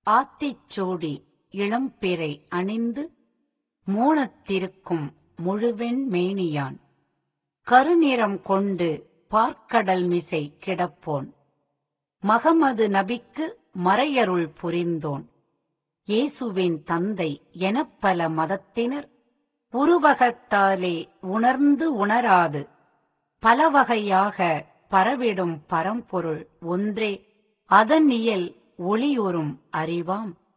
ஆத்திச்சூடி இளம்பிறை அணிந்து மோனத்திருக்கும் முழுவெண் மேனியான் கருநிறம் கொண்டு பார்க்கடல் மிசை கிடப்போன் மகமது நபிக்கு மறையருள் புரிந்தோன் இயேசுவின் தந்தை எனப் பல மதத்தினர் உருவகத்தாலே உணர்ந்து உணராது பலவகையாக பரவிடும் பரம்பொருள் ஒன்றே அதன் இயல் ஒளியுறும் அறிவாம்